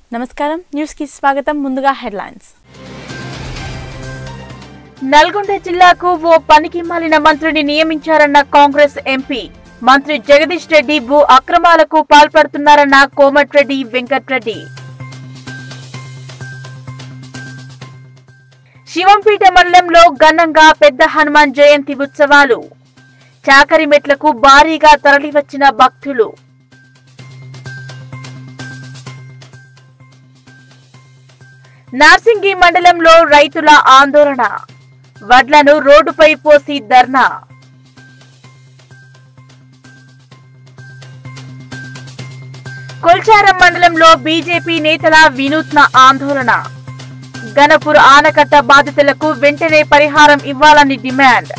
నమస్కారం న్యూస్ కి స్వాగతం ముందుగా హెడ్లైన్స్ నల్గొండ జిల్లాకు ఓ పనికి మాలిన మంత్రిని నియమించారన్న కాంగ్రెస్ ఎంపీ మంత్రి జగదీష్ రెడ్డి భూ అక్రమాలకు పాల్పడుతున్నారన్న కోమటిరెడ్డి వెంకట్రెడ్డి శివంపేట మండలంలో ఘనంగా పెద్ద హనుమాన్ జయంతి ఉత్సవాలు చాకరిమెట్లకు భారీగా తరలివచ్చిన భక్తులు నార్సింగి మండలంలో రైతుల ఆందోళన వడ్లను రోడ్డుపై పోసి ధర్నా కొల్చారం మండలంలో బీజేపీ నేతల వినూత్న ఆందోళన గణపూర్ ఆనకట్ట బాధితులకు వెంటనే పరిహారం ఇవ్వాలని డిమాండ్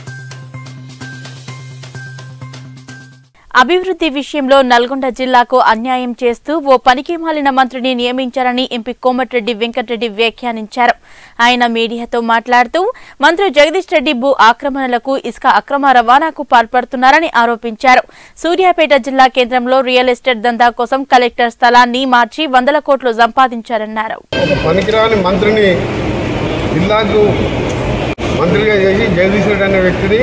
అభివృద్ధి విషయంలో నల్గొండ జిల్లాకు అన్యాయం చేస్తూ ఓ పనికి మాలిన మంత్రిని నియమించారని ఎంపీ కోమటిరెడ్డి వెంకటరెడ్డి వ్యాఖ్యానించారు ఆయన మీడియాతో మాట్లాడుతూ మంత్రి జగదీష్ రెడ్డి భూ ఆక్రమణలకు ఇసుక అక్రమ రవాణాకు పాల్పడుతున్నారని ఆరోపించారు సూర్యాపేట జిల్లా కేంద్రంలో రియల్ ఎస్టేట్ దందా కోసం కలెక్టర్ స్థలాన్ని మార్చి వందల కోట్లు సంపాదించారన్నారు ఒక పనికిరాని మంత్రిని జిల్లాకు మంత్రిగా చేసి జగదీష్ రెడ్డి అనే వ్యక్తిని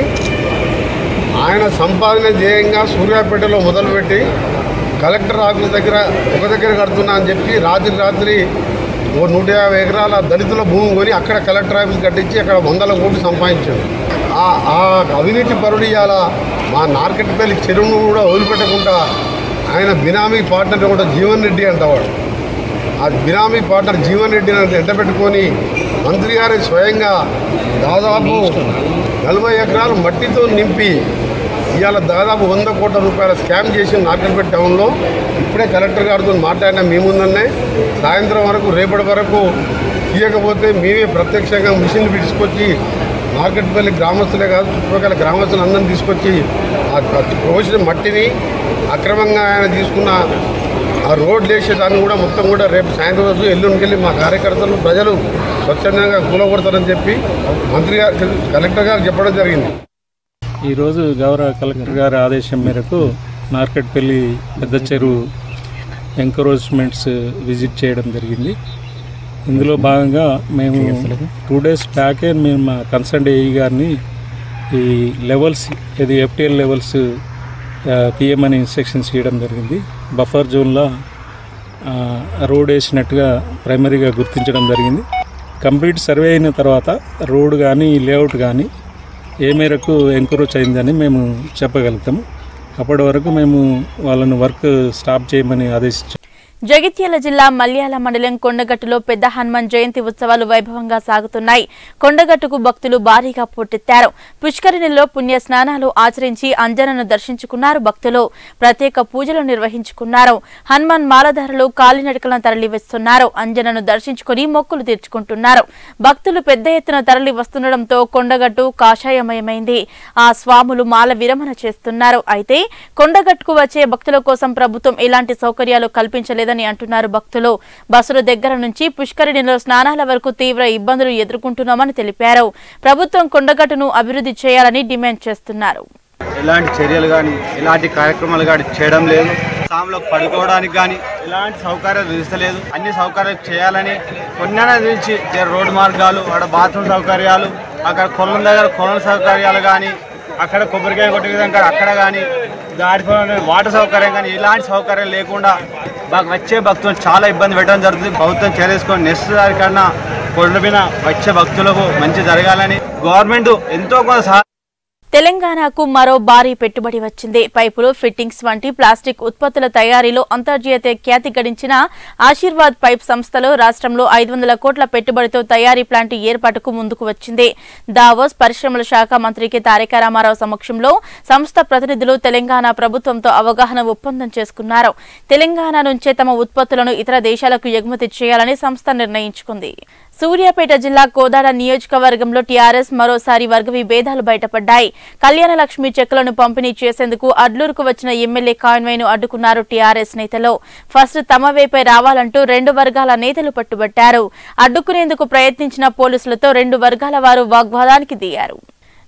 ఆయన సంపాదన ధ్యేయంగా సూర్యాపేటలో మొదలుపెట్టి కలెక్టర్ ఆఫీస్ దగ్గర ఒక దగ్గర కడుతున్నా అని చెప్పి రాత్రి రాత్రి ఓ నూట యాభై ఎకరాల దళితుల భూమి కొని అక్కడ కలెక్టర్ ఆఫీస్ కట్టించి అక్కడ వందల కోట్లు సంపాదించాడు ఆ ఆ అవినీతి పరుడు ఇవాళ మా నార్కెట్పల్లి చెరువును కూడా వదిలిపెట్టకుండా ఆయన బినామీ పార్ట్నర్ కూడా జీవన్ రెడ్డి అంటవాడు ఆ బినామీ పార్ట్నర్ జీవన్ రెడ్డిని ఎంట పెట్టుకొని మంత్రి గారి స్వయంగా దాదాపు నలభై ఎకరాలు మట్టితో నింపి ఇవాళ దాదాపు వంద కోట్ల రూపాయల స్కామ్ చేసి నార్కల్పేట టౌన్లో ఇప్పుడే కలెక్టర్ గారితో మాట్లాడిన మీ ముందన్నే సాయంత్రం వరకు రేపటి వరకు తీయకపోతే మేమే ప్రత్యక్షంగా మిషన్లు తీసుకొచ్చి మార్కెట్పల్లి గ్రామస్తులే కాదు చుట్టుపక్కల గ్రామస్తులు అందరిని తీసుకొచ్చి ఆ పోసిన మట్టిని అక్రమంగా ఆయన తీసుకున్న ఆ రోడ్లు వేసేదాన్ని కూడా మొత్తం కూడా రేపు సాయంత్రం రోజు ఎల్లుండికి వెళ్ళి మా కార్యకర్తలు ప్రజలు స్వచ్ఛందంగా కూలగొడతారని చెప్పి మంత్రి గారు కలెక్టర్ గారు చెప్పడం జరిగింది ఈరోజు గౌరవ కలెక్టర్ గారి ఆదేశం మేరకు నార్కెట్పల్లి పెద్ద చెరువు ఎంకరేజ్మెంట్స్ విజిట్ చేయడం జరిగింది ఇందులో భాగంగా మేము టూ డేస్ బ్యాకే మేము మా కన్సర్న్ ఏఈ గారిని ఈ లెవెల్స్ ఇది ఎఫ్టిఎల్ లెవెల్స్ పిఎంని ఇన్స్ట్రక్షన్స్ ఇవ్వడం జరిగింది బఫర్ జోన్లో రోడ్ వేసినట్టుగా ప్రైమరీగా గుర్తించడం జరిగింది కంప్లీట్ సర్వే అయిన తర్వాత రోడ్ కానీ లేఅవుట్ కానీ ఏ మేరకు ఎంకరేజ్ అయిందని మేము చెప్పగలుగుతాము అప్పటి వరకు మేము వాళ్ళని వర్క్ స్టాప్ చేయమని ఆదేశించాము జగిత్యాల జిల్లా మల్యాల మండలం కొండగట్టులో పెద్ద హనుమాన్ జయంతి ఉత్సవాలు వైభవంగా సాగుతున్నాయి కొండగట్టుకు భక్తులు భారీగా పోటెత్తారు పుష్కరిణిలో పుణ్య స్నానాలు ఆచరించి అంజనను దర్శించుకున్నారు భక్తులు ప్రత్యేక పూజలు నిర్వహించుకున్నారు హనుమాన్ మాలధారులు కాలినడకలను తరలివస్తున్నారు అంజనను దర్శించుకుని మొక్కులు తీర్చుకుంటున్నారు భక్తులు పెద్ద ఎత్తున తరలి వస్తుండటంతో కొండగట్టు కాషాయమయమైంది ఆ స్వాములు మాల విరమణ చేస్తున్నారు అయితే కొండగట్టుకు వచ్చే భక్తుల కోసం ప్రభుత్వం ఎలాంటి సౌకర్యాలు కల్పించలేదని అంటున్నారు భక్తులు బస్సుల దగ్గర నుంచి పుష్కరిణిలో స్నానాల వరకు తీవ్ర ఇబ్బందులు ఎదుర్కొంటున్నామని తెలిపారు ప్రభుత్వం కొండగట్టును అభివృద్ధి చేయాలని డిమాండ్ చేస్తున్నారు ఎలాంటి చర్యలు కానీ ఎలాంటి కార్యక్రమాలు కానీ చేయడం లేదు సాంలో పడుకోవడానికి కానీ ఎలాంటి సౌకర్యాలు తీస్తలేదు అన్ని సౌకర్యాలు చేయాలని కొన్నైనా తీర్చి జర రోడ్డు మార్గాలు అక్కడ బాత్రూమ్ సౌకర్యాలు అక్కడ కొలం దగ్గర కొలం సౌకర్యాలు కానీ అక్కడ కొబ్బరికాయ కొట్టే విధంగా అక్కడ కానీ దాటి వాటర్ సౌకర్యం కానీ ఎలాంటి సౌకర్యం లేకుండా మాకు వచ్చే భక్తులు చాలా ఇబ్బంది పెట్టడం జరుగుతుంది ప్రభుత్వం చర్యేసుకొని నెక్స్ట్ దాని కన్నా కొండ మీద వచ్చే భక్తులకు మంచి జరగాలని గవర్నమెంట్ ఎంతో కొంత సహా తెలంగాణకు మరో భారీ పెట్టుబడి వచ్చింది పైపులు ఫిట్టింగ్స్ వంటి ప్లాస్టిక్ ఉత్పత్తుల తయారీలో అంతర్జాతీయ ఖ్యాతి గడించిన ఆశీర్వాద్ పైప్ సంస్థలో రాష్ట్రంలో ఐదు వందల కోట్ల పెట్టుబడితో తయారీ ప్లాంట్ ఏర్పాటుకు ముందుకు వచ్చింది దావోస్ పరిశ్రమల శాఖ మంత్రి కె తారక రామారావు సమక్షంలో సంస్థ ప్రతినిధులు తెలంగాణ ప్రభుత్వంతో అవగాహన ఒప్పందం చేసుకున్నారు తెలంగాణ నుంచే తమ ఉత్పత్తులను ఇతర దేశాలకు ఎగుమతి చేయాలని సంస్థ నిర్ణయించుకుంది సూర్యాపేట జిల్లా కోదాడ నియోజకవర్గంలో టీఆర్ఎస్ మరోసారి వర్గ విభేదాలు బయటపడ్డాయి కళ్యాణ లక్ష్మి చెక్కులను పంపిణీ చేసేందుకు అడ్లూరుకు వచ్చిన ఎమ్మెల్యే కాన్వైను అడ్డుకున్నారు టీఆర్ఎస్ నేతలు ఫస్ట్ తమ వైపే రావాలంటూ రెండు వర్గాల నేతలు పట్టుబట్టారు అడ్డుకునేందుకు ప్రయత్నించిన పోలీసులతో రెండు వర్గాల వారు వాగ్వాదానికి దిగారు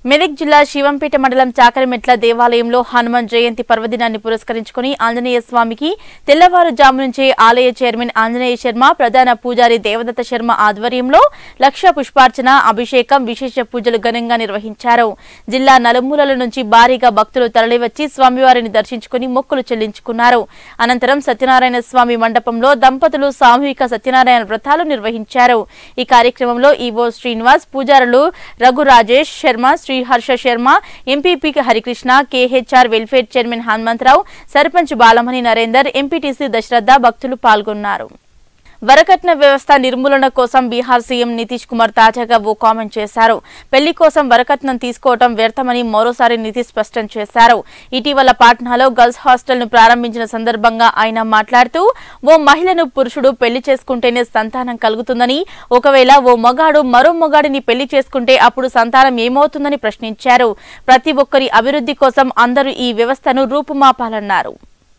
మెదక్ జిల్లా శివంపేట మండలం చాకరిమెట్ల దేవాలయంలో హనుమాన్ జయంతి పర్వదినాన్ని పురస్కరించుకుని ఆంజనేయ స్వామికి తెల్లవారుజాము నుంచే ఆలయ చైర్మన్ ఆంజనేయ శర్మ ప్రధాన పూజారి దేవదత్త శర్మ ఆధ్వర్యంలో లక్ష పుష్పార్చన అభిషేకం విశేష పూజలు ఘనంగా నిర్వహించారు జిల్లా నలుమూలల నుంచి భారీగా భక్తులు తరలివచ్చి స్వామివారిని దర్శించుకుని మొక్కులు చెల్లించుకున్నారు అనంతరం సత్యనారాయణ స్వామి మండపంలో దంపతులు సామూహిక సత్యనారాయణ వ్రతాలు నిర్వహించారు ఈ కార్యక్రమంలో ఈవో శ్రీనివాస్ పూజారులు Raghu Rajesh Sharma Shri Harsha Sharma MPP Harikrishna KHR welfare chairman Hanumantharao sarpanch Balamani Narender MPTC Dasharatha భక్తులు పాల్గొన్నారు వరకట్న వ్యవస్థ నిర్మూలన కోసం బీహార్ సీఎం నితీష్ కుమార్ తాజాగా ఓ కామెంట్ చేశారు పెళ్లి కోసం వరకట్నం తీసుకోవడం వ్యర్థమని మరోసారి నితీష్ స్పష్టం చేశారు ఇటీవల పాట్నాలో గర్ల్స్ హాస్టల్ ను ప్రారంభించిన సందర్భంగా ఆయన మాట్లాడుతూ ఓ మహిళను పురుషుడు పెళ్లి చేసుకుంటేనే సంతానం కలుగుతుందని ఒకవేళ ఓ మగాడు మరో మొగాడిని పెళ్లి చేసుకుంటే అప్పుడు సంతానం ఏమవుతుందని ప్రశ్నించారు ప్రతి ఒక్కరి అభివృద్ధి కోసం అందరూ ఈ వ్యవస్థను రూపుమాపాలన్నారు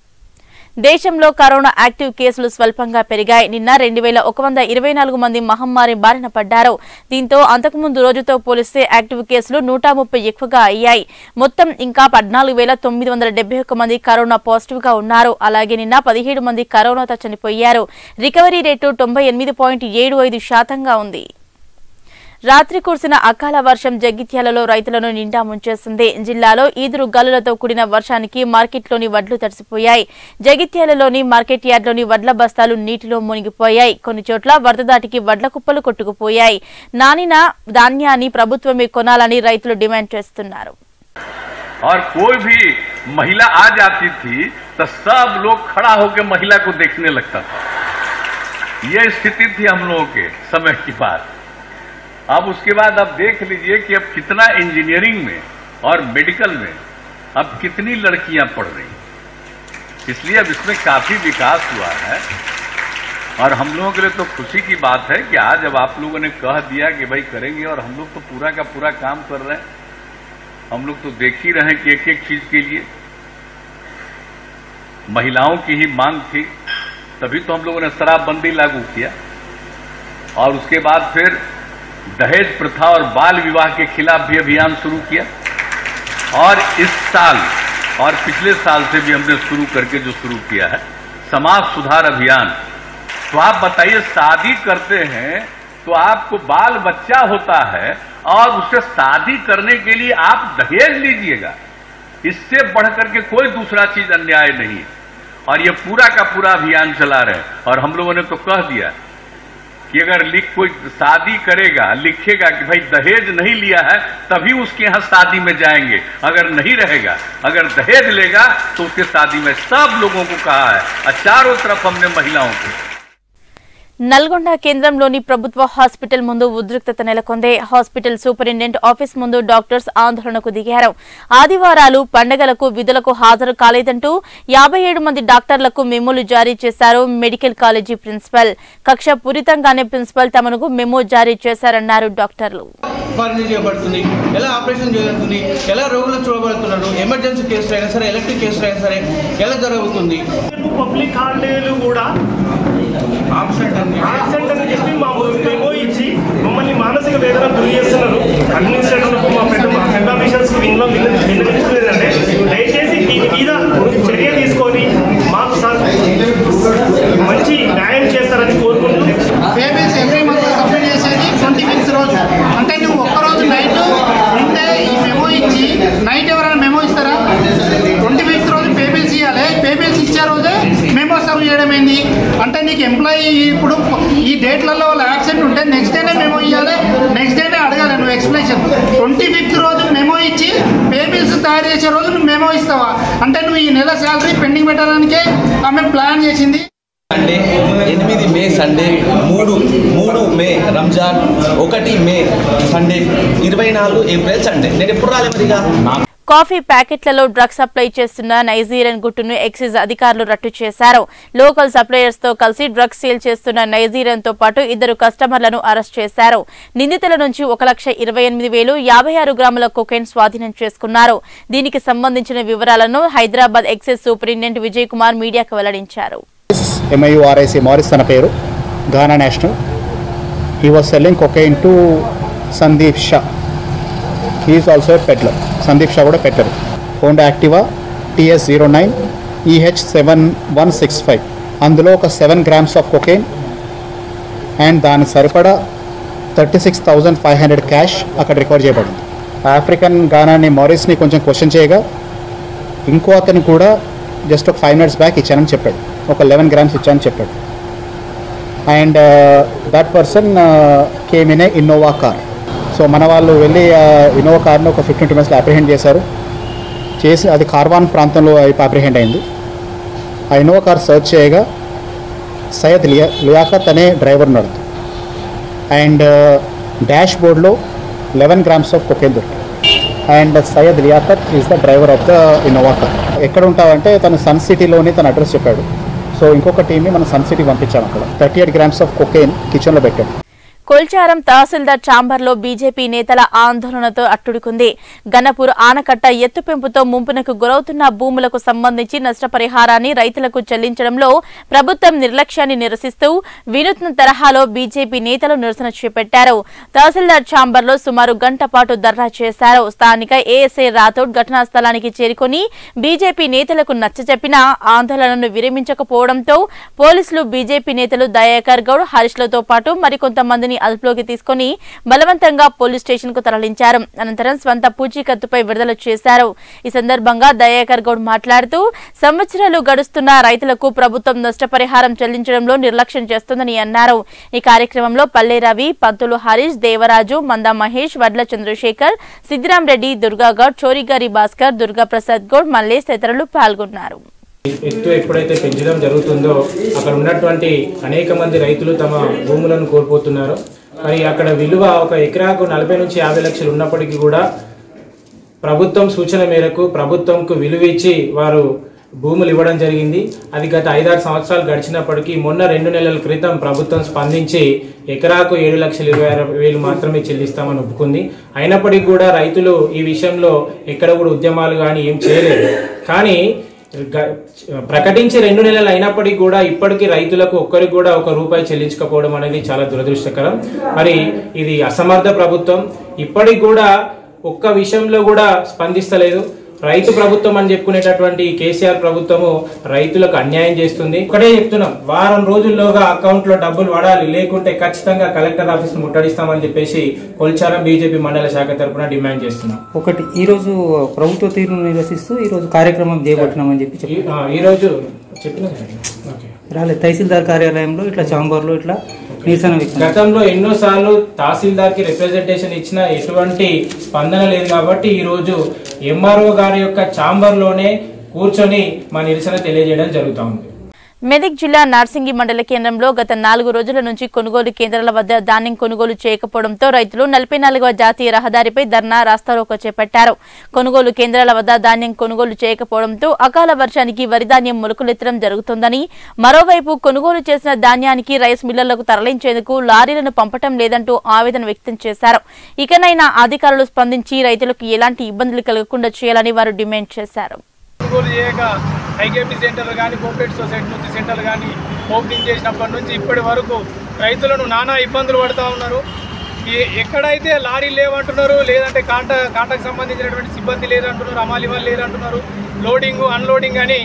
దేశంలో కరోనా యాక్టివ్ కేసులు స్వల్పంగా పెరిగాయి నిన్న రెండు వేల ఒక వంద ఇరవై నాలుగు మంది మహమ్మారి బారిన పడ్డారు దీంతో అంతకుముందు రోజుతో పోలిస్తే యాక్టివ్ కేసులు నూట ముప్పై ఎక్కువగా అయ్యాయి మొత్తం ఇంకా పద్నాలుగు వేల తొమ్మిది వందల డెబ్బై ఒక్క మంది కరోనా పాజిటివ్ గా ఉన్నారు అలాగే నిన్న పదిహేడు మంది కరోనాతో చనిపోయారు రికవరీ రేటు తొంభై ఎనిమిది పాయింట్ ఏడు ఐదు శాతంగా ఉంది రాత్రి కురిసిన అకాల వర్షం జగిత్యాలలో రైతులను నిండా ముంచేసింది జిల్లాలో ఈదురు గల్లులతో కూడిన వర్షానికి మార్కెట్లోని వడ్లు తడిసిపోయాయి జగిత్యాలలోని మార్కెట్ యార్డ్లోని వడ్ల బస్తాలు నీటిలో మునిగిపోయాయి కొన్ని చోట్ల వరద దాటికి వడ్ల కుప్పలు కొట్టుకుపోయాయి నానిన ధాన్యాన్ని ప్రభుత్వమే కొనాలని రైతులు డిమాండ్ చేస్తున్నారు और कोई भी महिला आ जाती थी तो सब लोग खड़ा होकर महिला को देखने लगता था यह स्थिति थी हम लोगों के समय की बात अब उसके बाद अब देख लीजिए कि अब कितना इंजीनियरिंग में और मेडिकल में अब कितनी लड़कियां पढ़ रही इसलिए अब इसमें काफी विकास हुआ है और हम लोगों के लिए तो खुशी की बात है कि आज अब आप लोगों ने कह दिया कि भाई करेंगे और हम लोग तो पूरा का पूरा काम कर रहे हैं हम लोग तो देख ही रहे हैं कि एक एक चीज के लिए महिलाओं की ही मांग थी तभी तो हम लोगों ने शराबबंदी लागू किया और उसके बाद फिर दहेज प्रथा और बाल विवाह के खिलाफ भी अभियान शुरू किया और इस साल और पिछले साल से भी हमने शुरू करके जो शुरू किया है समाज सुधार अभियान तो आप बताइए शादी करते हैं तो आपको बाल बच्चा होता है और उससे शादी करने के लिए आप दहेज लीजिएगा इससे बढ़कर के कोई दूसरा चीज अन्याय नहीं है और ये पूरा का पूरा अभियान चला रहे हैं और हम लोगों ने तो कह दिया कि अगर लिख कोई शादी करेगा लिखेगा कि भाई दहेज नहीं लिया है तभी उसके यहाँ शादी में जाएंगे अगर नहीं रहेगा अगर दहेज लेगा तो उसके शादी में सब लोगों को कहा है और चारों तरफ हमने महिलाओं को నల్గొండ కేంద్రంలోని ప్రభుత్వ హాస్పిటల్ ముందు ఉద్రిక్తత నెలకొంది హాస్పిటల్ సూపరింటెండెంట్ ఆఫీస్ ముందు డాక్టర్స్ ఆందోళనకు దిగారు ఆదివారాలు పండగలకు విధులకు హాజరు కాలేదంటూ యాభై ఏడు మంది డాక్టర్లకు మెమోలు జారీ చేశారు మెడికల్ కాలేజీ ప్రిన్సిపల్ కక్ష పూరితంగానే ప్రిన్సిపల్ తమకు మెమో జారీ చేశారన్నారు డాక్టర్లు పరిణి చేయబడుతుంది ఎలా ఆపరేషన్ జరుగుతుంది ఎలా రోగులు చూడబడుతున్నారు ఎమర్జెన్సీ కేసులు అయినా సరే ఎలక్ట్రిక్ కేసులు అయినా సరే ఎలా జరుగుతుంది పబ్లిక్ హాలిడేలు కూడా ఆబ్సెంట్ అని ఆబ్సెంట్ అని చెప్పి మా మెమో ఇచ్చి మమ్మల్ని మానసిక వేదన గురి చేస్తున్నారు అడ్మినిస్ట్రేటర్ మా పెద్ద మా పెద్ద ఆఫీసర్స్ విన్నలో విన్నవిస్తుంది ఏంటంటే దయచేసి దీని మీద చర్య తీసుకొని మాకు సార్ మంచి న్యాయం చేస్తారని కోరుకుంటూ పేమెంట్స్ ఎవ్రీ మంత్ కంప్లీట్ చేసేది ట్వంటీ ఫిఫ్త్ రోజు అంటే నువ్వు ఒక్కరోజు నైట్ ఉంటే ఈ మెమో ఇచ్చి నైట్ ఎవరైనా మెమో ఇస్తారా ట్వంటీ ఫిఫ్త్ రోజు పేమెంట్స్ ఇవ్వాలి పేమెంట్స్ ఇచ్చే రోజే మెమో సర్వ్ చేయడం ఏంది అంటే నీకు ఎంప్లాయీ ఇప్పుడు ఈ డేట్లలో వాళ్ళు యాబ్సెంట్ ఉంటే నెక్స్ట్ డేనే మెమో ఇవ్వాలి నెక్స్ట్ డేనే అడగాలి నువ్వు ఎక్స్ప్లెనేషన్ ట్వంటీ ఫిఫ్త్ రోజు మెమో ఇచ్చి పేమెంట్స్ తయారు చేసే రోజు నువ్వు మెమో ఇస్తావా అంటే నువ్వు ఈ నెల శాలరీ పెండింగ్ పెట్టడానికే ఆమె ప్లాన్ చేసింది సండే ఎనిమిది మే సండే మూడు మూడు మే రంజాన్ ఒకటి మే సండే ఇరవై నాలుగు ఏప్రిల్ సండే నేను ఎప్పుడు రాలేదు మరిగా కాఫీ ప్యాకెట్లలో డ్రగ్స్ సప్లై చేస్తున్న నైజీరియన్ గుట్టును ఎక్సైజ్ అధికారులు రట్టు చేశారు లోకల్ సప్లయర్స్ తో కలిసి డ్రగ్స్ సేల్ చేస్తున్న నైజీరియన్ తో పాటు ఇద్దరు కస్టమర్లను అరెస్ట్ చేశారు నిందితుల నుంచి ఒక లక్ష ఇరవై ఎనిమిది వేలు యాభై ఆరు గ్రాముల కొకైన్ స్వాధీనం చేసుకున్నారు దీనికి సంబంధించిన వివరాలను హైదరాబాద్ ఎక్సైజ్ సూపరింటెండెంట్ విజయ్ కుమార్ మీడియాకు వెల్లడించారు ఎంఐయుఆర్ఐసి మారిస్ తన పేరు Ghana national he was selling cocaine to Sandeep Shah he is also a peddler Sandeep Shah కూడా peddler Honda Activa TS zero nine EH seven one six five అందులో ఒక seven grams of cocaine and దాని సరిపడా thirty six thousand five hundred cash అక్కడ recover చేయబడింది African గానాని మారిస్ని కొంచెం క్వశ్చన్ చేయగా ఇంకో అతను కూడా జస్ట్ ఒక ఫైవ్ మినిట్స్ బ్యాక్ ఇచ్చానని చెప్పాడు ఒక లెవెన్ గ్రామ్స్ ఇచ్చానని చెప్పాడు and that person came in a Innova car so మన వాళ్ళు వెళ్ళి ఇన్నోవా కార్ని ఒక ఫిఫ్టీన్ టూ మినిట్స్లో అప్రిహెండ్ చేశారు చేసి అది కార్వాన్ ప్రాంతంలో అప్రిహెండ్ అయింది ఆ ఇన్నోవా కార్ సర్చ్ చేయగా సయ్యద్ లియా లియాఖత్ అనే డ్రైవర్ ఉన్నాడు అండ్ డాష్ బోర్డ్లో లెవెన్ గ్రామ్స్ ఆఫ్ కొకేన్ దొరికింది and Syed Liaquat is the driver of the Innova car ఎక్కడ ఉంటావంటే తను సన్ సిటీలోని తన అడ్రస్ చెప్పాడు సో ఇంకొక టీమ్ని మనం సన్ సిటీ పంపించాం అక్కడ thirty eight grams of cocaine కిచెన్లో పెట్టాడు కొల్చారం తహసీల్దార్ ఛాంబర్లో బీజేపీ నేతల ఆందోళనతో అట్టుడుకుంది గన్నపూర్ ఆనకట్ట ఎత్తు పెంపుతో ముంపునకు గురవుతున్న భూములకు సంబంధించి నష్టపరిహారాన్ని రైతులకు చెల్లించడంలో ప్రభుత్వం నిర్లక్ష్యాన్ని నిరసిస్తూ వినూత్న తరహాలో బీజేపీ నేతలు నిరసన చేపట్టారు తహసీల్దార్ ఛాంబర్లో సుమారు గంట పాటు ధర్నా చేశారు స్థానిక ఏఎస్ఐ రాథోడ్ ఘటనా స్థలానికి చేరుకుని బీజేపీ నేతలకు నచ్చజెప్పినా ఆందోళనను విరమించకపోవడంతో పోలీసులు బీజేపీ నేతలు దయాకర్ గౌడ్ హరీష్లతో పాటు మరికొంతమందిని అదుపులోకి తీసుకుని బలవంతంగా పోలీస్ స్టేషన్ కు తరలించారు అనంతరం స్వంత పూచీకత్తుపై విడుదల చేశారు ఈ సందర్భంగా దయాకర్ గౌడ్ మాట్లాడుతూ సంవత్సరాలు గడుస్తున్న రైతులకు ప్రభుత్వం నష్టపరిహారం చెల్లించడంలో నిర్లక్ష్యం చేస్తుందని అన్నారు ఈ కార్యక్రమంలో పల్లె రవి పంతులు హరీష్ దేవరాజు మందా మహేష్ వడ్ల చంద్రశేఖర్ సిద్దిరాం రెడ్డి దుర్గాగౌడ్ చోరిగారి భాస్కర్ దుర్గా ప్రసాద్ గౌడ్ మల్లేష్ తదితరులు పాల్గొన్నారు ఎత్తు ఎప్పుడైతే పెంచడం జరుగుతుందో అక్కడ ఉన్నటువంటి అనేక మంది రైతులు తమ భూములను కోల్పోతున్నారు మరి అక్కడ విలువ ఒక ఎకరాకు నలభై నుంచి యాభై లక్షలు ఉన్నప్పటికీ కూడా ప్రభుత్వం సూచన మేరకు ప్రభుత్వంకు విలువ ఇచ్చి వారు భూములు ఇవ్వడం జరిగింది అది గత ఐదారు సంవత్సరాలు గడిచినప్పటికీ మొన్న రెండు నెలల క్రితం ప్రభుత్వం స్పందించి ఎకరాకు ఏడు లక్షల ఇరవై ఆరు వేలు మాత్రమే చెల్లిస్తామని ఒప్పుకుంది అయినప్పటికీ కూడా రైతులు ఈ విషయంలో ఎక్కడ కూడా ఉద్యమాలు కానీ ఏం చేయలేదు కానీ గ- ప్రకటించి రెండు నెలలు అయినప్పటికీ కూడా ఇప్పటికీ రైతులకు ఒక్కరికి కూడా ఒక రూపాయి చెల్లించకపోవడం అనేది చాలా దురదృష్టకరం మరి ఇది అసమర్థ ప్రభుత్వం ఇప్పటికి కూడా ఒక్క విషయంలో కూడా స్పందిస్తలేదు రైతు ప్రభుత్వం అని చెప్పుకునేటటువంటి ఈ కేసీఆర్ ప్రభుత్వము రైతులకు అన్యాయం చేస్తుంది ఒకటే చెప్తున్నాం వారం రోజుల్లోగా అకౌంట్ లో డబ్బులు పడాలి లేకుంటే ఖచ్చితంగా కలెక్టర్ ఆఫీస్ ముట్టడిస్తామని చెప్పేసి కొల్చారం బీజేపీ మండల శాఖ తరపున డిమాండ్ చేస్తున్నాం ఒకటి ఈ రోజు ప్రభుత్వ తీరును నిరసిస్తూ ఈ రోజు కార్యక్రమం చేపట్టినామని చెప్పి చెప్పి ఈ- ఆ, ఈ రోజు చెప్పిన ఓకే రాలేదు తహసీల్దార్ కార్యాలయంలో ఇట్లా చాంబర్లో ఇట్లా నిరసన వ్యక్తం గతంలో ఎన్నోసార్లు తహసీల్దార్ కి రిప్రజెంటేషన్ ఇచ్చిన ఎటువంటి స్పందన లేదు కాబట్టి ఈ రోజు ఎంఆర్ఓ గారి యొక్క ఛాంబర్ లోనే కూర్చొని మా నిరసన తెలియజేయడం జరుగుతా ఉంది మెదక్ జిల్లా నార్సింగి మండల కేంద్రంలో గత నాలుగు రోజుల నుంచి కొనుగోలు కేంద్రాల వద్ద ధాన్యం కొనుగోలు చేయకపోవడంతో రైతులు నలభై నాలుగవ జాతీయ రహదారిపై ధర్నా రాస్తారోకో చేపట్టారు కొనుగోలు కేంద్రాల వద్ద ధాన్యం కొనుగోలు చేయకపోవడంతో అకాల వర్షానికి వరి ధాన్యం మొలకలెత్తడం జరుగుతోందని మరోవైపు కొనుగోలు చేసిన ధాన్యానికి రైస్ మిల్లర్లకు తరలించేందుకు లారీలను పంపటం లేదంటూ ఆవేదన వ్యక్తం చేశారు ఇకనైనా అధికారులు స్పందించి రైతులకు ఎలాంటి ఇబ్బందులు కలగకుండా చేయాలని వారు డిమాండ్ చేశారు కొనుగోలు చేయక ఐకేపీ సెంటర్లు కానీ కోఆపరేటివ్ సొసైటీ నుంచి సెంటర్లు కానీ ఓపెనింగ్ చేసినప్పటి నుంచి ఇప్పటి వరకు రైతులను నానా ఇబ్బందులు పడుతూ ఉన్నారు ఏ- ఎక్కడైతే లారీలు లేవంటున్నారు లేదంటే కాంట కాంటకు సంబంధించినటువంటి సిబ్బంది లేదంటున్నారు అమాలి వాళ్ళు లేరంటున్నారు లోడింగ్ అన్లోడింగ్ అని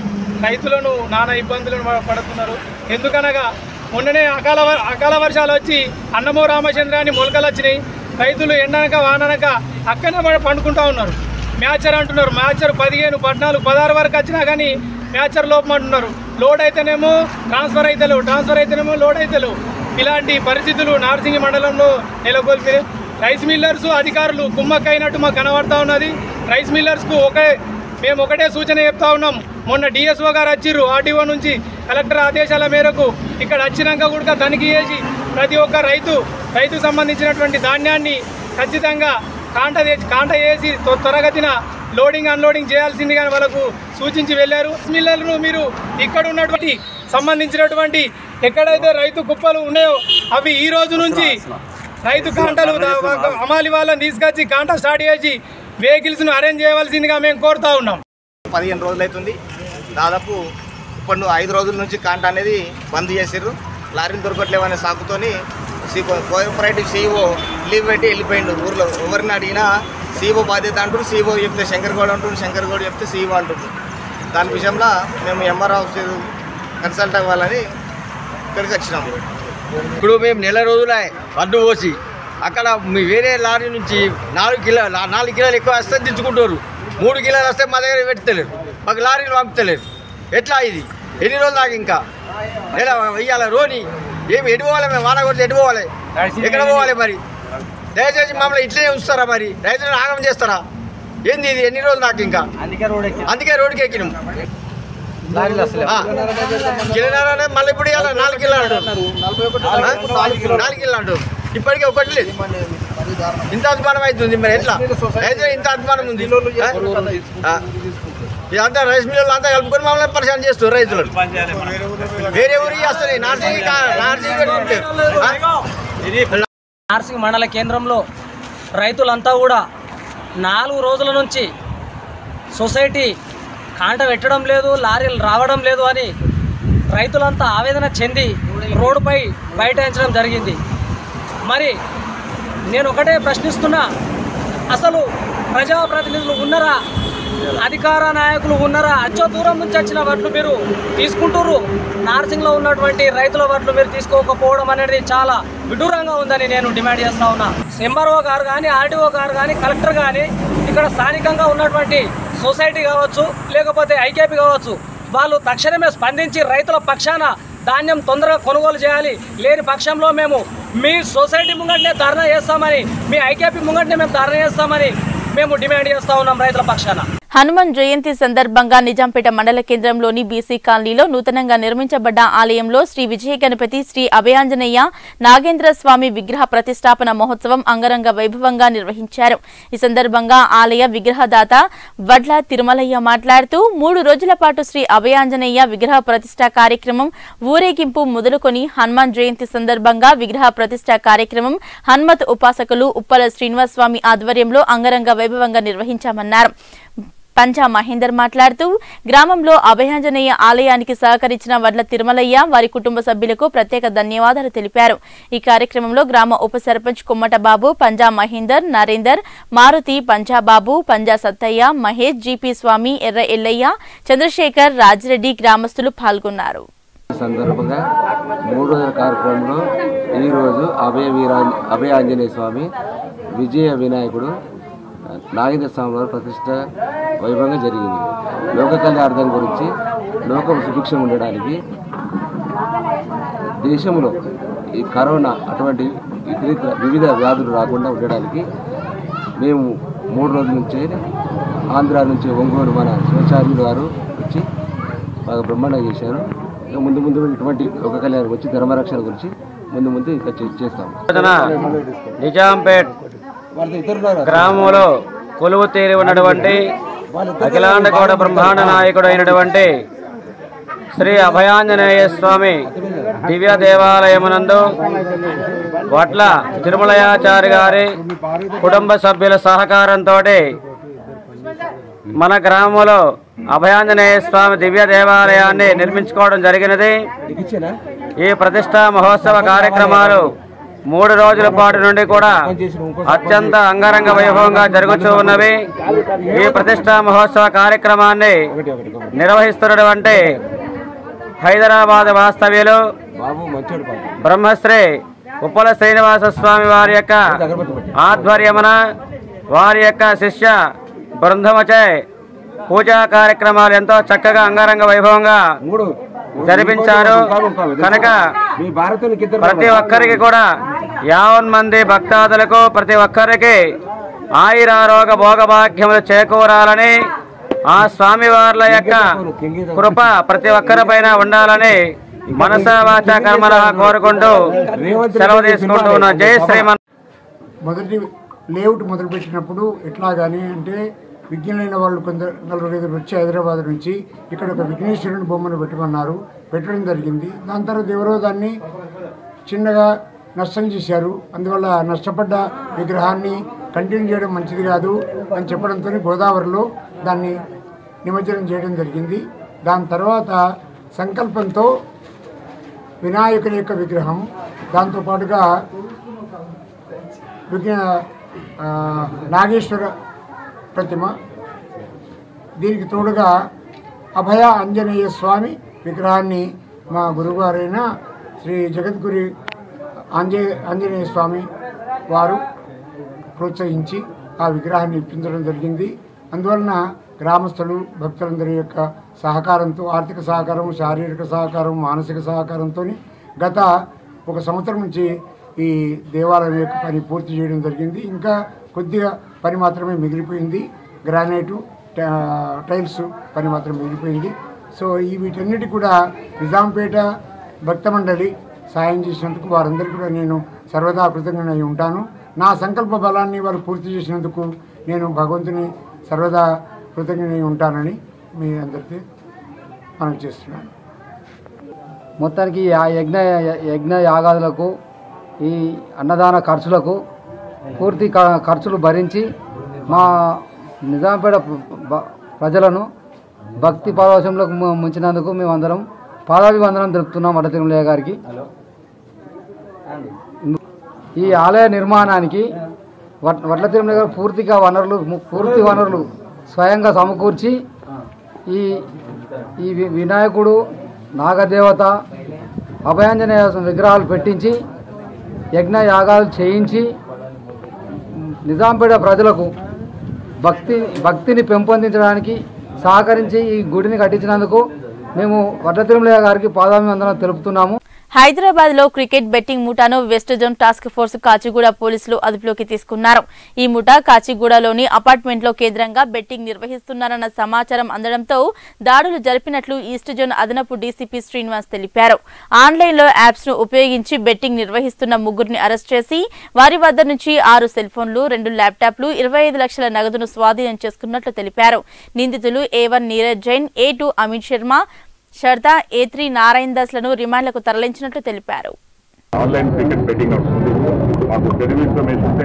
రైతులను నానా ఇబ్బందులను ప- పడుతున్నారు ఎందుకనగా మొన్ననే అకాల వ- అకాల వర్షాలు వచ్చి అన్నమో రామచంద్రాన్ని మొలకలు వచ్చినాయి రైతులు ఎండనక వాననక అక్కడనే పడి పండుకుంటా ఉన్నారు మ్యాచర్ అంటున్నారు మ్యాచర్ పదిహేను పద్నాలుగు పదహారు వరకు వచ్చినా కానీ మ్యాచర్ లోపం అంటున్నారు లోడ్ అయితేనేమో ట్రాన్స్ఫర్ అయితలేవు ట్రాన్స్ఫర్ అయితేనేమో లోడ్ అయితలేవు ఇలాంటి పరిస్థితులు నార్సింగి మండలంలో నెలకొల్పి రైస్ మిల్లర్స్ అధికారులు కుమ్మక్కైనట్టు మాకు కనబడతా ఉన్నది రైస్ మిల్లర్స్కు ఒకే మేము ఒకటే సూచన చెప్తా ఉన్నాం మొన్న డిఎస్ఓ గారు వచ్చిర్రు ఆర్టీఓ నుంచి కలెక్టర్ ఆదేశాల మేరకు ఇక్కడ వచ్చినాక కూడా తనిఖీ చేసి ప్రతి ఒక్క రైతు రైతుకు సంబంధించినటువంటి ధాన్యాన్ని ఖచ్చితంగా కాంట తెచ్చి కాంట వేసి త్వ- త్వరగతిన లోడింగ్ అన్లోడింగ్ చేయాల్సిందిగా వాళ్ళకు సూచించి వెళ్ళారు మిల్లర్లు మీరు ఇక్కడ ఉన్నటువంటి సంబంధించినటువంటి ఎక్కడైతే రైతు కుప్పలు ఉన్నాయో అవి ఈ రోజు నుంచి రైతు కాంటలు ద- అమాలి వాళ్ళని తీసుకొచ్చి కాంట స్టార్ట్ చేసి వెహికల్స్ను అరేంజ్ చేయవలసిందిగా మేము కోరుతా ఉన్నాం పదిహేను రోజులు అవుతుంది దాదాపు ఇప్పుడు ఐదు రోజుల నుంచి కాంట అనేది బంద్ చేసిర్రు లారీలు దొరకట్లేవనే సాకుతోని కోఆపరేటివ్ సీఈఓ లీవ్ పెట్టి వెళ్ళిపోయిండు ఊర్లో ఎవరిని అడిగినా సీఓ బాధ్యత అంటారు సీఓ చెప్తే శంకర్ గౌడ్ అంటారు శంకర్ గౌడ్ చెప్తే సీఓ అంటుంది దాని విషయంలో మేము ఎంఆర్ ఆఫీస్ కన్సల్ట్ అవ్వాలని ఇక్కడికి వచ్చినాము ఇప్పుడు మేము నెల రోజుల అడ్డు పోసి అక్కడ మీ వేరే లారీ నుంచి నాలుగు కిలో నాలుగు కిలోలు ఎక్కువ వస్తే దించుకుంటారు మూడు కిలోలు వస్తే మా దగ్గర పెట్టలేరు మాకు లారీలు పంపుతలేరు ఎట్లా ఇది ఎన్ని రోజులు దాకా ఇంకా నెల వెయ్యాల రోని ఏమి ఎటు పోవాలి మేము వాన కొడితే ఎటు పోవాలి ఎక్కడ పోవాలి మరి దయచేసి మమ్మల్ని ఇట్లనే ఉంచుతారా మరి రైతులను ఆగం చేస్తారా ఏంది ఇది ఎన్ని రోజులు దాకా ఇంకా అందుకే రోడ్ అందుకే రోడ్డుకి ఎక్కినాం ఆ, కిలోన్నర అనేది మళ్ళీ ఇప్పుడు ఇవాళ నాలుగు కిలో అంటారు నాలుగు కిలో అంటారు ఇప్పటికీ ఒకటి లేదు ఇంత అభిమానం అవుతుంది మరి ఎట్లా రైతులు ఇంత అభిమానం ఉంది ఆ? ఇదంతా రైస్ మిల్లు అంతా కలుపుకొని మమ్మల్ని పరిశాన్ చేస్తారు రైతులు వేరే ఊరికి వస్తున్నాయి నార్సింగ్ నార్సింగ్ పెట్టుకుంటారు ఆ? నార్సింగ్ మండల కేంద్రంలో రైతులంతా కూడా నాలుగు రోజుల నుంచి సొసైటీ కాంట పెట్టడం లేదు లారీలు రావడం లేదు అని రైతులంతా ఆవేదన చెంది రోడ్డుపై బైఠాయించడం జరిగింది మరి నేను ఒకటే ప్రశ్నిస్తున్నా అసలు ప్రజాప్రతినిధులు ఉన్నారా అధికార నాయకులు ఉన్నారా అచ్చో దూరం నుంచి వచ్చిన వడ్లు మీరు తీసుకుంటుర్రు నార్సింగ్లో ఉన్నటువంటి రైతుల వడ్లు మీరు తీసుకోకపోవడం అనేది చాలా విడూరంగా ఉందని నేను డిమాండ్ చేస్తా ఉన్నా ఎంఆర్ఓ గారు కానీ ఆర్డీఓ గారు కానీ కలెక్టర్ కానీ ఇక్కడ స్థానికంగా ఉన్నటువంటి సొసైటీ కావచ్చు లేకపోతే ఐకేపీ కావచ్చు వాళ్ళు తక్షణమే స్పందించి రైతుల పక్షాన ధాన్యం తొందరగా కొనుగోలు చేయాలి లేని పక్షంలో మేము మీ సొసైటీ ముంగటనే ధర్నా చేస్తామని మీ ఐకేపీ ముంగటనే మేము ధర్నా చేస్తామని మేము డిమాండ్ చేస్తా ఉన్నాం రైతుల పక్షాన హనుమాన్ జయంతి సందర్భంగా నిజాంపేట మండల కేంద్రంలోని బీసీ కాలనీలో నూతనంగా నిర్మించబడ్డ ఆలయంలో శ్రీ విజయ గణపతి శ్రీ అభయాంజనేయ నాగేంద్ర స్వామి విగ్రహ ప్రతిష్టాపన మహోత్సవం అంగరంగ వైభవంగా నిర్వహించారు ఈ సందర్భంగా ఆలయ విగ్రహదాత వడ్ల తిరుమలయ్య మాట్లాడుతూ మూడు రోజుల పాటు శ్రీ అభయాంజనేయ విగ్రహ ప్రతిష్ట కార్యక్రమం ఊరేగింపు మొదలుకొని హనుమాన్ జయంతి సందర్భంగా విగ్రహ ప్రతిష్ట కార్యక్రమం హనుమత్ ఉపాసకులు ఉప్పల శ్రీనివాస్ స్వామి ఆధ్వర్యంలో అంగరంగ వైభవంగా నిర్వహించామన్నారు పంచా మహేందర్ మాట్లాడుతూ గ్రామంలో అభయాంజనేయ ఆలయానికి సహకరించిన వడ్ల తిరుమలయ్య వారి కుటుంబ సభ్యులకు ప్రత్యేక ధన్యవాదాలు తెలిపారు ఈ కార్యక్రమంలో గ్రామ ఉప సర్పంచ్ కుమ్మట బాబు పంజా మహేందర్ నరేందర్ మారుతి పంజాబాబు పంజా సత్తయ్య మహేష్ జీపీ స్వామి ఎర్ర ఎల్లయ్య చంద్రశేఖర్ రాజిరెడ్డి గ్రామస్తులు పాల్గొన్నారు సందర్భంగా మూడు రోజుల కార్యక్రమంలో ఈరోజు అభయ వీరా అభయ ఆంజనేయ స్వామి విజయ వినాయకుడు నాగేంద్ర స్వామి వారి ప్రతిష్ట వైభవంగా జరిగింది లోక కళ్యాణార్థం గురించి లోకం సుభిక్షం ఉండడానికి దేశంలో ఈ కరోనా అటువంటి ఇతరితర వివిధ వ్యాధులు రాకుండా ఉండడానికి మేము మూడు రోజుల నుంచి ఆంధ్ర నుంచి ఒంగోలు మన శివాచార్యులు గారు వచ్చి బాగా బ్రహ్మాండంగా చేశారు ఇక ముందు ముందు ఇటువంటి లోక కళ్యాణం వచ్చి ధర్మరక్షణ గురించి ముందు ముందు ఇంకా చే- చేస్తాం రోజున నిజాంపేట్ గ్రామంలో కొలువు తీరి ఉన్నటువంటి అఖిలాండ గౌడ బ్రహ్మాండ నాయకుడు అయినటువంటి శ్రీ అభయాంజనేయ స్వామి దివ్య దేవాలయమునందు వడ్ల తిరుమలయాచారి గారి కుటుంబ సభ్యుల సహకారంతో మన గ్రామంలో అభయాంజనేయ స్వామి దివ్య దేవాలయాన్ని నిర్మించుకోవడం జరిగినది ఈ ప్రతిష్టా మహోత్సవ కార్యక్రమాలు మూడు రోజుల పాటు నుండి కూడా అత్యంత అంగరంగ వైభవంగా జరుగుతూ ఉన్నవి ఈ ప్రతిష్టా మహోత్సవ కార్యక్రమాన్ని నిర్వహిస్తున్నటువంటి హైదరాబాద్ వాస్తవ్యులు బ్రహ్మశ్రీ ఉప్పల శ్రీనివాస స్వామి వారి యొక్క ఆధ్వర్యమున వారి యొక్క శిష్య బృందమచే పూజా కార్యక్రమాలు ఎంతో చక్కగా అంగరంగ వైభవంగా జరిపించారు కనుక ప్రతి ఒక్కరికి కూడా యావన్ మంది భక్తాదులకు ప్రతి ఒక్కరికి ఆయురారోగ భోగభాగ్యములు చేకూరాలని ఆ స్వామివార్ల యొక్క కృప ప్రతి ఒక్కరి పైన ఉండాలని మనస వాచ కర్మల కోరుకుంటూ సెలవు తీసుకుంటూ ఉన్న జై శ్రీమన్ మొదటి లేఅవుట్ మొదలుపెట్టినప్పుడు ఎట్లా కానీ అంటే విజ్ఞులైన వాళ్ళు కొందరు నలుగురు ఐదుగురు వచ్చి హైదరాబాద్ నుంచి ఇక్కడ ఒక విఘ్నేశ్వరుని బొమ్మను పెట్టమన్నారు పెట్టడం జరిగింది దాని తర్వాత ఎవరో దాన్ని చిన్నగా నష్టం చేశారు అందువల్ల నష్టపడ్డ విగ్రహాన్ని కంటిన్యూ చేయడం మంచిది కాదు అని చెప్పడంతో గోదావరిలో దాన్ని నిమజ్జనం చేయడం జరిగింది దాని తర్వాత సంకల్పంతో వినాయకుని యొక్క విగ్రహం దాంతోపాటుగా విఘ్న ఆ, నాగేశ్వర ప్రతిమ దీనికి తోడుగా అభయ ఆంజనేయ స్వామి విగ్రహాన్ని మా గురుగారైన శ్రీ జగద్గురి ఆంజే ఆంజనేయ స్వామి వారు ప్రోత్సహించి ఆ విగ్రహాన్ని ఇప్పించడం జరిగింది అందువలన గ్రామస్తులు భక్తులందరి యొక్క సహకారంతో ఆర్థిక సహకారం శారీరక సహకారం మానసిక సహకారంతో గత ఒక సంవత్సరం నుంచి ఈ దేవాలయం యొక్క పని పూర్తి చేయడం జరిగింది ఇంకా కొద్దిగా పని మాత్రమే మిగిలిపోయింది గ్రానైటు టా- టైల్స్ పని మాత్రం మిగిలిపోయింది సో ఈ వీటన్నిటి కూడా నిజాంపేట భక్త మండలి సాయం చేసినందుకు వారందరికీ కూడా నేను సర్వదా కృతజ్ఞనై ఉంటాను నా సంకల్ప బలాన్ని వారు పూర్తి చేసినందుకు నేను భగవంతుని సర్వదా కృతజ్ఞనై ఉంటానని మీ అందరికీ మనం చేస్తున్నాను మొత్తానికి ఆ యజ్ఞ యజ్ఞ యాగాదులకు ఈ అన్నదాన ఖర్చులకు పూర్తి క- ఖర్చులు భరించి మా నిజాంపేట ప- ప్రజలను భక్తి పారవశంలోకి ము- ముంచినందుకు మేమందరం పాదాభివందనం తెలుపుతున్నాం వడ్డ తిరుమలయ్య గారికి ఈ ఆలయ నిర్మాణానికి వడ్- వడ్ల తిరుమల గారు పూర్తిగా వనరులు ము- పూర్తి వనరులు స్వయంగా సమకూర్చి ఈ ఈ వి- వినాయకుడు నాగదేవత అభయాంజనేయ విగ్రహాలు పెట్టించి యజ్ఞ యాగాలు చేయించి నిజాంపేట ప్రజలకు భక్తి భక్తిని పెంపొందించడానికి సహకరించి ఈ గుడిని కట్టించినందుకు మేము వడ్ల తిరుమలయ్య గారికి పాదాభివందనం తెలుపుతున్నాము హైదరాబాద్ లో క్రికెట్ బెట్టింగ్ ముఠాను west zone task force Kachiguda పోలీసులు అదుపులోకి తీసుకున్నారు ఈ ముఠా కాచిగూడలోని అపార్ట్మెంట్ లో కేంద్రంగా బెట్టింగ్ నిర్వహిస్తున్నారన్న సమాచారం అందడంతో దాడులు జరిపినట్లు ఈస్ట్ జోన్ అదనపు డీసీపీ శ్రీనివాస్ తెలిపారు ఆన్లైన్ లో యాప్స్ ను ఉపయోగించి బెట్టింగ్ నిర్వహిస్తున్న ముగ్గురిని అరెస్ట్ చేసి వారి వద్ద నుంచి ఆరు సెల్ ఫోన్లు రెండు ల్యాప్టాప్లు ఇరవై ఐదు లక్షల నగదును స్వాధీనం చేసుకున్నట్లు తెలిపారు నిందితులు A one Neeraj Jain A two Amit Sharma Sharda A three Narayana దాస్లను రిమాండ్లకు తరలించినట్లు తెలిపారు ఆన్లైన్ క్రికెట్ బెట్టింగ్ నడుస్తుంది మాకు తెలివి ఇన్ఫర్మేషన్ ఉంటే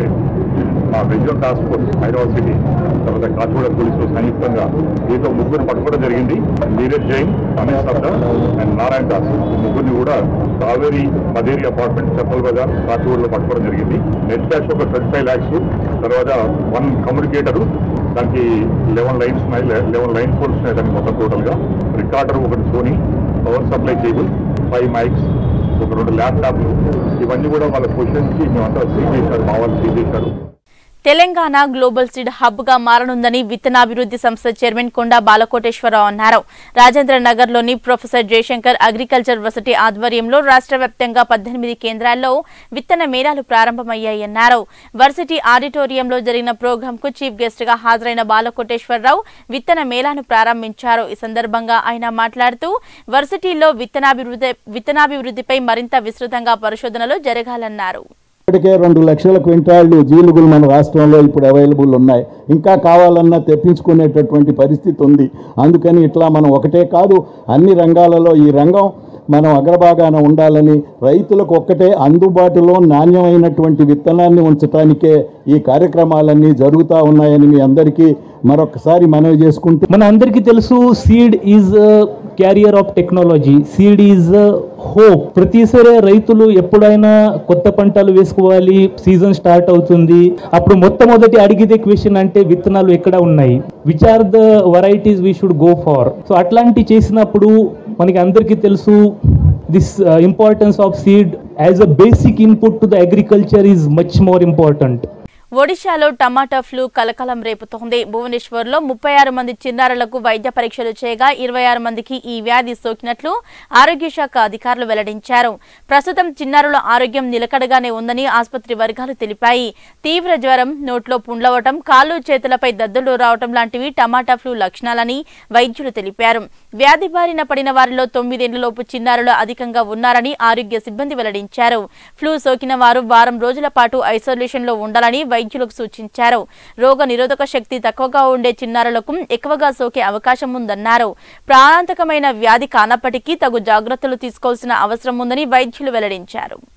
మా visual task force Hyderabad city తర్వాత కాచిగూడ పోలీసులు సంయుక్తంగా దీంతో ముగ్గురు పట్టుకోవడం జరిగింది నీరజ్ జైన్ అమిత్ సబ్దా అండ్ నారాయణ దాస్ ఈ ముగ్గురిని కూడా కావేరి మదేరి అపార్ట్మెంట్ చెప్పల్ బజార్ కాచిగూడలో పట్టుకోవడం జరిగింది నెట్ క్యాష్ ఒక ట్వంటీ ఫైవ్ ల్యాక్స్ తర్వాత వన్ కమ్యూనికేటరు దానికి లెవెన్ లైన్స్ ఉన్నాయి లెవెన్ లైన్ పోల్స్ ఉన్నాయి దానికి మొత్తం టోటల్గా రికార్డర్ ఒకటి Sony power supply cable five mics ఒక రెండు ల్యాప్టాప్లు ఇవన్నీ కూడా వాళ్ళ క్వశ్చన్స్కి మేమంతా సీజ్ చేశారు మా వాళ్ళు సీజ్ చేశారు తెలంగాణ గ్లోబల్ సీడ్ హబ్ గా మారనుందని విత్తనాభివృద్ధి సంస్థ చైర్మన్ కొండా బాలకోటేశ్వరరావు అన్నారు రాజేంద్ర నగర్ లోని ప్రొఫెసర్ జయశంకర్ అగ్రికల్చర్ వర్సిటీ ఆధ్వర్యంలో రాష్ట్ర వ్యాప్తంగా పద్దెనిమిది కేంద్రాల్లో విత్తన మేళాలు ప్రారంభమయ్యాయన్నారు వర్సిటీ ఆడిటోరియంలో జరిగిన ప్రోగ్రాం కు చీఫ్ గెస్ట్ గా హాజరైన బాలకోటేశ్వరరావు విత్తన మేళాను ప్రారంభించారు ఈ సందర్భంగా ఆయన మాట్లాడుతూ వర్సిటీలో విత్తనాభివృద్ధి విత్తనాభివృద్ధిపై మరింత విస్తృతంగా పరిశోధనలు జరగాలన్నారు ఇప్పటికే రెండు లక్షల క్వింటాళ్ళు జీలుగులు మన రాష్ట్రంలో ఇప్పుడు అవైలబుల్ ఉన్నాయి ఇంకా కావాలన్నా తెప్పించుకునేటటువంటి పరిస్థితి ఉంది అందుకని ఇట్లా మనం ఒకటే కాదు అన్ని రంగాలలో ఈ రంగం మనం అగ్రభాగాన ఉండాలని రైతులకు ఒక్కటే అందుబాటులో నాణ్యమైనటువంటి విత్తనాన్ని ఉంచటానికే ఈ కార్యక్రమాలన్నీ జరుగుతూ ఉన్నాయని మీ అందరికీ మరొకసారి మనవి చేసుకుంటూ మన అందరికీ తెలుసు seed is carrier of technology seed is hope ప్రతిసారి రైతులు ఎప్పుడైనా కొత్త పంటలు వేసుకోవాలి సీజన్ స్టార్ట్ అవుతుంది అప్పుడు మొట్టమొదటి అడిగితే క్వశ్చన్ అంటే విత్తనాలు ఎక్కడ ఉన్నాయి which are the varieties we should go for so అట్లాంటి చేసినప్పుడు మనకి అందరికీ తెలుసు this importance of seed as a basic input to the agriculture is much more important ఒడిశాలో టమాటా ఫ్లూ కలకలం రేపుతోంది భువనేశ్వర్లో ముప్పై ఆరు మంది చిన్నారులకు వైద్య పరీక్షలు చేయగా ఇరవై ఆరు మందికి ఈ వ్యాధి సోకినట్లు ఆరోగ్య శాఖ అధికారులు వెల్లడించారు ప్రస్తుతం చిన్నారుల ఆరోగ్యం నిలకడగానే ఉందని ఆసుపత్రి వర్గాలు తెలిపాయి తీవ్ర జ్వరం నోట్లో పుండ్లవటం కాళ్ళు చేతులపై దద్దులు రావటం లాంటివి టమాటా ఫ్లూ లక్షణాలని వైద్యులు తెలిపారు వ్యాధి బారిన పడిన వారిలో తొమ్మిదేళ్లలోపు చిన్నారులు అధికంగా ఉన్నారని ఆరోగ్య సిబ్బంది వెల్లడించారు ఫ్లూ సోకిన వారు వారం రోజుల పాటు ఐసోలేషన్ లో ఉండాలని వైద్యులకు సూచించారు రోగ నిరోధక శక్తి తక్కువగా ఉండే చిన్నారులకు ఎక్కువగా సోకే అవకాశం ఉందన్నారు ప్రాణాంతకమైన వ్యాధి కానప్పటికీ తగు జాగ్రత్తలు తీసుకోవాల్సిన అవసరం ఉందని వైద్యులు వెల్లడించారు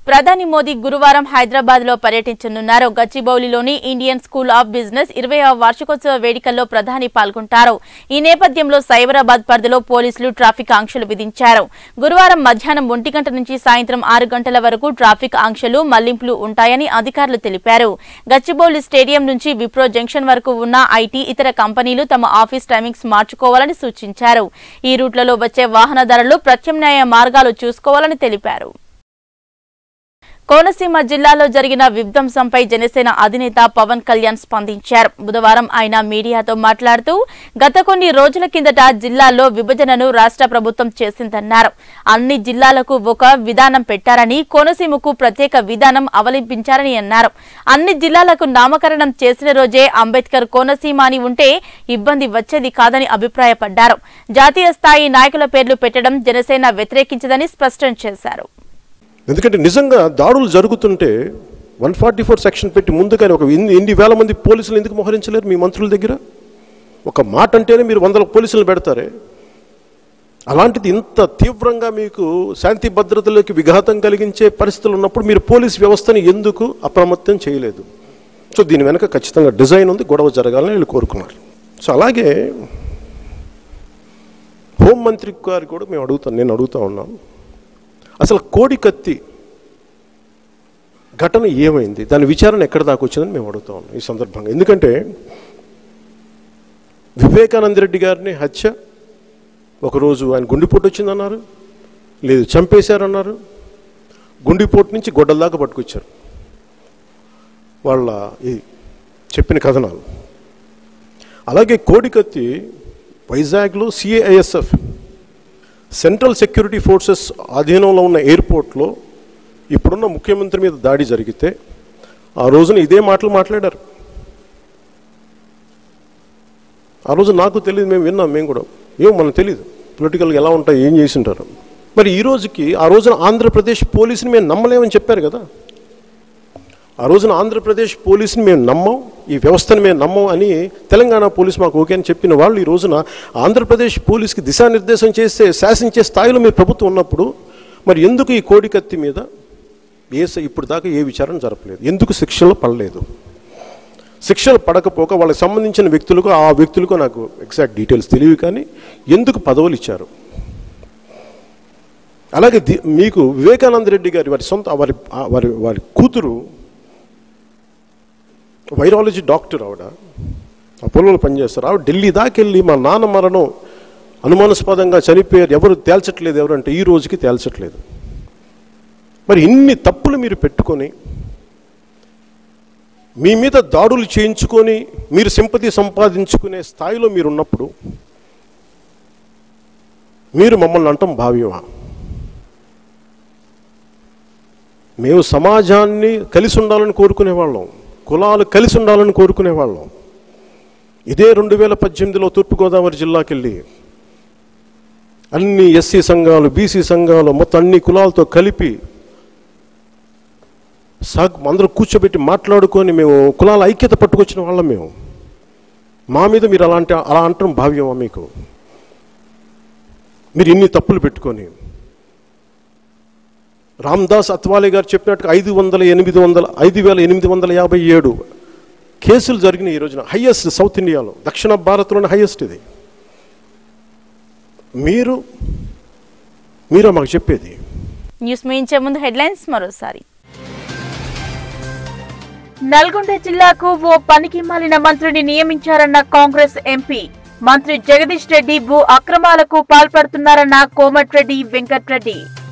ప్రధాని మోదీ గురువారం హైదరాబాద్ లో పర్యటించనున్నారు గచ్చిబౌలిలోని ఇండియన్ స్కూల్ ఆఫ్ బిజినెస్ ఇరవైవ వార్షికోత్సవ వేడుకల్లో ప్రధాని పాల్గొంటారు ఈ నేపథ్యంలో సైబరాబాద్ పరిధిలో పోలీసులు ట్రాఫిక్ ఆంక్షలు విధించారు గురువారం మధ్యాహ్నం ఒంటి గంట నుంచి సాయంత్రం ఆరు గంటల వరకు ట్రాఫిక్ ఆంక్షలు మళ్లింపులు ఉంటాయని అధికారులు తెలిపారు గచ్చిబౌలి స్టేడియం నుంచి విప్రో జంక్షన్ వరకు ఉన్న ఐటీ ఇతర కంపెనీలు తమ ఆఫీస్ టైమింగ్స్ మార్చుకోవాలని సూచించారు ఈ రూట్లలో వచ్చే వాహనదారులు ప్రత్యామ్నాయ మార్గాలు చూసుకోవాలని తెలిపారు కోనసీమ జిల్లాలో జరిగిన విధ్వంసంపై జనసేన అధినేత పవన్ కళ్యాణ్ స్పందించారు బుధవారం ఆయన మీడియాతో మాట్లాడుతూ గత కొన్ని రోజుల కిందట జిల్లాల్లో విభజనను రాష్ట్ర ప్రభుత్వం చేసిందన్నారు అన్ని జిల్లాలకు ఒక విధానం పెట్టారని కోనసీమకు ప్రత్యేక విధానం అవలంబించారని అన్నారు అన్ని జిల్లాలకు నామకరణం చేసిన రోజే అంబేద్కర్ కోనసీమ అని ఉంటే ఇబ్బంది వచ్చేది కాదని అభిప్రాయపడ్డారు జాతీయ స్థాయి నాయకుల పేర్లు పెట్టడం జనసేన వ్యతిరేకించదని స్పష్టం చేశారు ఎందుకంటే నిజంగా దాడులు జరుగుతుంటే వన్ ఫార్టీ ఫోర్ సెక్షన్ పెట్టి ముందుగానే ఒక ఎన్ని ఎన్ని వేల మంది పోలీసులు ఎందుకు మోహరించలేరు మీ మంత్రుల దగ్గర ఒక మాట అంటేనే మీరు వందల పోలీసులు పెడతారే అలాంటిది ఇంత తీవ్రంగా మీకు శాంతి భద్రతలోకి విఘాతం కలిగించే పరిస్థితులు ఉన్నప్పుడు మీరు పోలీస్ వ్యవస్థని ఎందుకు అప్రమత్తం చేయలేదు సో దీని వెనక ఖచ్చితంగా డిజైన్ ఉంది గొడవ జరగాలని వీళ్ళు కోరుకున్నారు సో అలాగే హోంమంత్రి గారు కూడా మేము అడుగుతాం నేను అడుగుతా ఉన్నాం అసలు కోడి కత్తి ఘటన ఏమైంది దాని విచారణ ఎక్కడ దాకా వచ్చిందని మేము అడుగుతా ఉన్నాం ఈ సందర్భంగా ఎందుకంటే వివేకానంద రెడ్డి గారిని హత్య ఒకరోజు ఆయన గుండెపోటు వచ్చిందన్నారు లేదు చంపేశారన్నారు గుండెపోటు నుంచి గొడ్డల దాకా పట్టుకొచ్చారు వాళ్ళ ఈ చెప్పిన కథనాలు అలాగే కోడికత్తి వైజాగ్లో సిఏఐఎస్ఎఫ్ సెంట్రల్ సెక్యూరిటీ ఫోర్సెస్ ఆధీనంలో ఉన్న ఎయిర్పోర్ట్లో ఇప్పుడున్న ముఖ్యమంత్రి మీద దాడి జరిగితే ఆ రోజున ఇదే మాటలు మాట్లాడారు ఆ రోజు నాకు తెలియదు మేము విన్నాం మేము కూడా ఏమో మనకు తెలియదు పొలిటికల్గా ఎలా ఉంటాయి ఏం చేసి ఉంటారు మరి ఈ రోజుకి ఆ రోజున ఆంధ్రప్రదేశ్ పోలీసుని మేము నమ్మలేమని చెప్పారు కదా ఆ రోజున ఆంధ్రప్రదేశ్ పోలీసుని మేము నమ్మం ఈ వ్యవస్థను మేము నమ్మం అని తెలంగాణ పోలీసు మాకు ఓకే అని చెప్పిన వాళ్ళు ఈ రోజున ఆంధ్రప్రదేశ్ పోలీస్కి దిశానిర్దేశం చేసే శాసించే స్థాయిలో మీరు ప్రభుత్వం ఉన్నప్పుడు మరి ఎందుకు ఈ కోడి కత్తి మీద ఏ స- ఇప్పుడు దాకా ఏ విచారణ జరపలేదు ఎందుకు శిక్షలు పడలేదు శిక్షలు పడకపోక వాళ్ళకి సంబంధించిన వ్యక్తులకు ఆ వ్యక్తులకు నాకు ఎగ్జాక్ట్ డీటెయిల్స్ తెలియవు కానీ ఎందుకు పదవులు ఇచ్చారు అలాగే ది- మీకు వివేకానంద రెడ్డి గారి వారి సొంత వారి ఆ వారి వారి కూతురు వైరాలజీ డాక్టర్ ఆవిడ అపోలోలో పనిచేస్తారు ఆవిడ ఢిల్లీ దాకా వెళ్ళి మా నాన్న మరణం అనుమానాస్పదంగా చనిపోయారు ఎవరు తేల్చట్లేదు ఎవరంటే ఈ రోజుకి తేల్చట్లేదు మరి ఇన్ని తప్పులు మీరు పెట్టుకొని మీ మీద దాడులు చేయించుకొని మీరు సింపతి సంపాదించుకునే స్థాయిలో మీరు ఉన్నప్పుడు మీరు మమ్మల్ని అంటాం భావ్యమా మేము సమాజాన్ని కలిసి ఉండాలని కోరుకునే వాళ్ళం కులాలు కలిసి ఉండాలని కోరుకునే వాళ్ళం ఇదే రెండు వేల పద్దెనిమిదిలో తూర్పుగోదావరి జిల్లాకి వెళ్ళి అన్ని ఎస్సీ సంఘాలు బీసీ సంఘాలు మొత్తం అన్ని కులాలతో కలిపి సాగ్ అందరూ కూర్చోబెట్టి మాట్లాడుకొని మేము కులాల ఐక్యత పట్టుకొచ్చిన వాళ్ళం మేము మా మీద మీరు అలాంటి అలా అంటాం భావ్యమా మీకు మీరు ఇన్ని తప్పులు పెట్టుకొని రామ్దాస్ అత్వాలే గారు చెప్పినట్టుగా ఐదు వందల ఎనిమిది వందల ఐదు వేల ఎనిమిది వందల యాభై ఏడు కేసులు జరిగినాయి ఈ రోజున హయ్యెస్ట్ సౌత్ ఇండియాలో దక్షిణ భారత్లోనే హయ్యెస్ట్ ఇది మీరు మీరా మాకు చెప్పేది న్యూస్ ముగించే ముందు హెడ్లైన్స్ మరోసారి నల్గొండ జిల్లాకు ఓ పనికి మాలిన మంత్రిని నియమించారన్న కాంగ్రెస్ ఎంపీ మంత్రి జగదీష్ రెడ్డి భూ అక్రమాలకు పాల్పడుతున్నారన్న కోమటిరెడ్డి వెంకట్రెడ్డి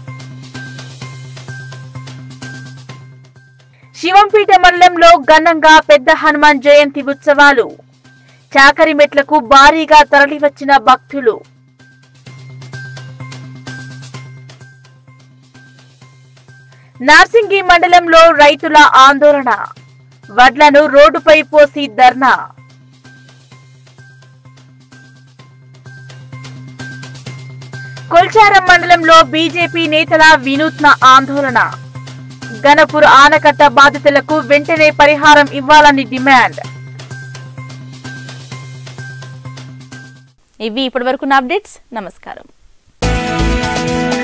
శివంపేట మండలంలో ఘనంగా పెద్ద హనుమాన్ జయంతి ఉత్సవాలు చాకరిమెట్లకు భారీగా తరలివచ్చిన భక్తులు నార్సింగి మండలంలో రైతుల ఆందోళన వడ్లను రోడ్డుపై పోసి ధర్నా కొల్చారం మండలంలో బీజేపీ నేతల వినూత్న ఆందోళన గణపూర్ ఆనకట్ట బాధితులకు వెంటనే పరిహారం ఇవ్వాలని డిమాండ్ ఇవి ఇప్పటివరకు నా అప్డేట్స్ నమస్కారం